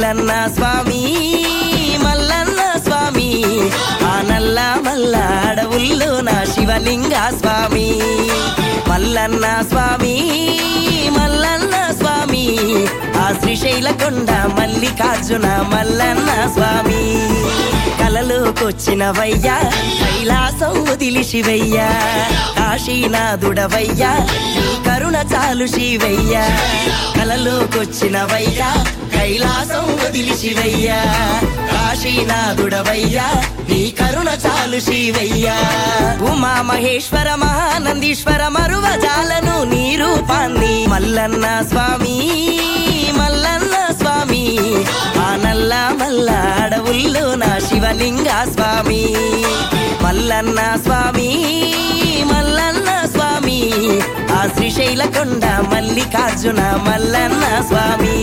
మల్లన్న స్వామి మల్లన్న స్వామి ఆ నల్ల మల్ల అడవుల్లో నా శివలింగ స్వామి మల్లన్న స్వామి మల్లన్న స్వామి ఆ శ్రీశైల కొండ మల్లికార్జున మల్లన్న స్వామి కలలోకొచ్చినవయ్యా కైలాసం వదిలి శివయ్యా కాశీనాథుడవయ్యా నీ కరుణ చాలు శివయ్యా కలలోకొచ్చినవయ్యా కైలాసం వదిలి శివయ్యా కాశీనాథుడవయ్యా నీ కరుణ చాలు శివయ్యా ఉమా మహేశ్వర మహానందీశ్వర మరువజాలను నీ రూపాన్ని మల్లన్న స్వామి మల్లన్న స్వామి ఆ నల్ల మల్ల అడవుల్లో నా శివలింగ స్వామి మల్లన్న స్వామి మల్లన్న స్వామి ఆ శ్రీశైల కొండ మల్లికార్జున మల్లన్న స్వామి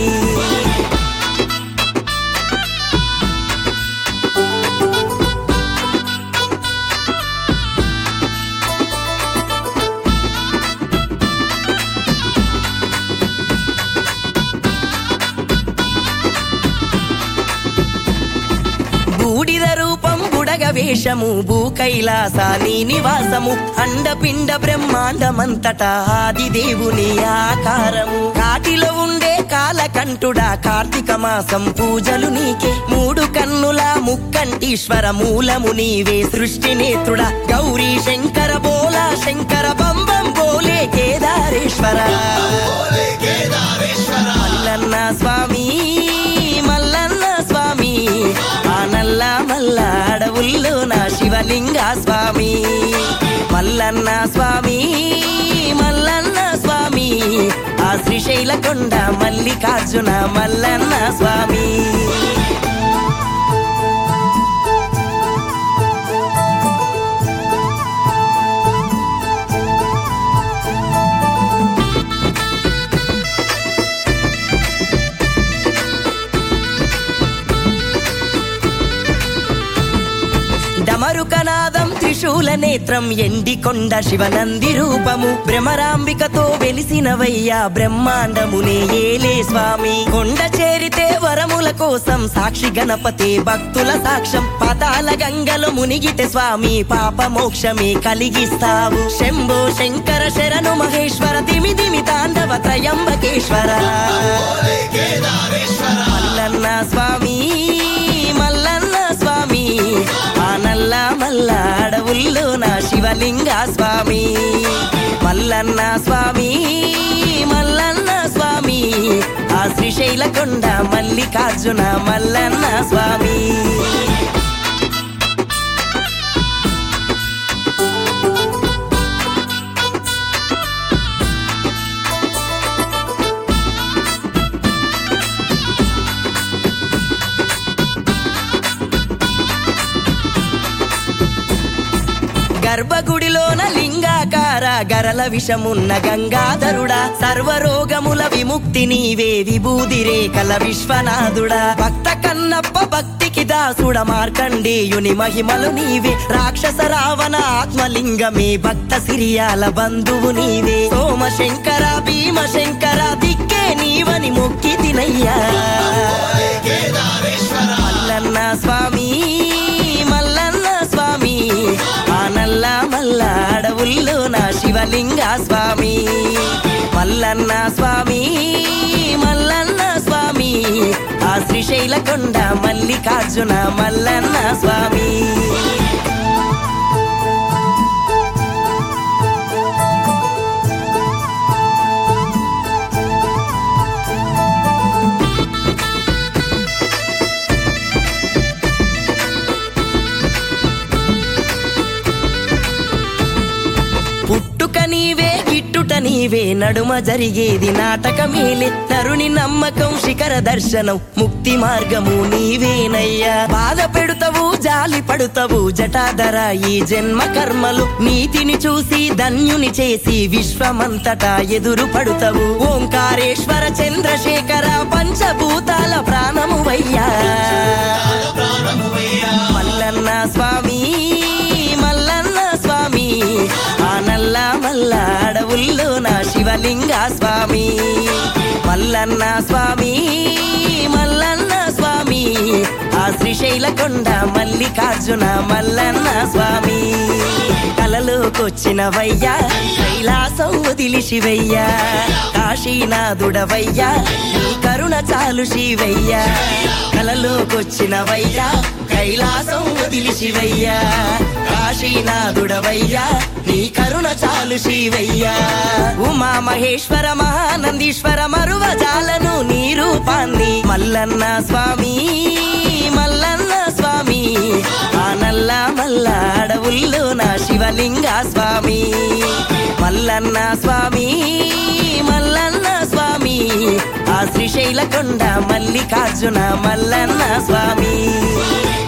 బూడిద రూపం బుడగ వేషము భూ కైలాసాని నివాసము అండపిండ బ్రహ్మాండమంతటా ఆది దేవుని ఆకారము కాటిలో ఉండే కాలకంఠుడా కార్తీక మాసం పూజలు నీకే మూడు కన్నుల ముక్కంటీశ్వర మూలము నీవే సృష్టి నేత్రుడా గౌరీ శంకర బోలా శంకర బంబం బోలే కేదారేశ్వర మల్లన్న స్వామి మల్లన్న స్వామి ఆ నల్ల మల్ల అడవుల్లో నా శివలింగ స్వామి మల్లన్న స్వామి మల్లన్న స్వామి ఆ శ్రీశైల కొండ మల్లికార్జున మల్లన్న స్వామి డమరుకనాదం త్రిశూల నేత్రం ఎండికొండ శివనంది రూపము భ్రమరాంబికతో వెలిసినవయ్యా బ్రహ్మాండమునే ఏలే స్వామి కొండ చేరితే వరముల కోసం సాక్షి గణపతి భక్తుల సాక్ష్యం పాతాల గంగలో మునిగితే స్వామి పాప మోక్షమే కలిగిస్తావు శంభో శంకర శరణు మహేశ్వర దిమి దిమి తాండవ త్రయంబకేశ్వర మల్లన్న స్వామి మల్లన్న స్వామి ఆ నల్ల మల్ల అడవుల్లో నా శివలింగ స్వామి మల్లన్న స్వామి మల్లన్న స్వామి ఆ శ్రీశైల కొండ మల్లికార్జున మల్లన్న స్వామి గర్భగుడిలోన లింగాకార గరల విషమున్న గంగాధరుడా సర్వరోగముల విముక్తి నీవే విభూది రేఖల విశ్వనాథుడా భక్త కన్నప్ప భక్తికి దాసుడ మార్కండేయుని మహిమలు నీవే రాక్షస రావణ ఆత్మలింగమే భక్త సిరియాల బంధువు నీవే సోమశంకర భీమశంకర దిక్కే నీవని మొక్కి తినయ్యా మల్లన్న స్వామి మల్లన్న స్వామి ఆ నల్ల మల్ల అడవుల్లో నా శివలింగ స్వామి మల్లన్న స్వామి మల్లన్న స్వామి ఆ శ్రీశైల కొండ మల్లికార్జున మల్లన్న స్వామి పుట్టుక నీవే గిట్టుట నీవే నడుమ జరిగేది నాటకమేలే నరుని నమ్మకం శిఖర దర్శనం ముక్తి మార్గము నీవేనయ్యా బాధ పెడుతవు జాలి పడుతవు జటాధర ఈ జన్మ కర్మలు నీతిని చూసి ధన్యుని చేసి విశ్వమంతటా ఎదురు పడుతవు ఓంకారేశ్వర చంద్రశేఖర పంచభూతాల ప్రాణము వయ్యా మల్లన్న స్వామి మల్లన్న స్వామి ఆ నల్ల మల్ల అడవుల్లో నా శివలింగ స్వామి మల్లన్న స్వామి మల్లన్న స్వామి ఆ శ్రీశైల కొండ మల్లికార్జున మల్లన్న స్వామి కలలోకొచ్చినవయ్యా కైలాసం వదిలి శివయ్యా కాశీనాథుడవయ్యా నీ కరుణ చాలు శివయ్యా కలలోకొచ్చినవయ్యా కైలాసం వదిలి శివయ్యా కాశీనాథుడవయ్యా నీ కరుణ చాలు శివయ్యా ఉమా మహేశ్వర మహానందీశ్వర మరువజాలను నీ రూపాన్ని మల్లన్న స్వామి మల్లన్న స్వామి ఆ నల్ల మల్ల అడవుల్లో నా శివలింగ స్వామి మల్లన్న స్వామి మల్లన్న స్వామి ఆ శ్రీశైల కొండ మల్లికార్జున మల్లన్న స్వామి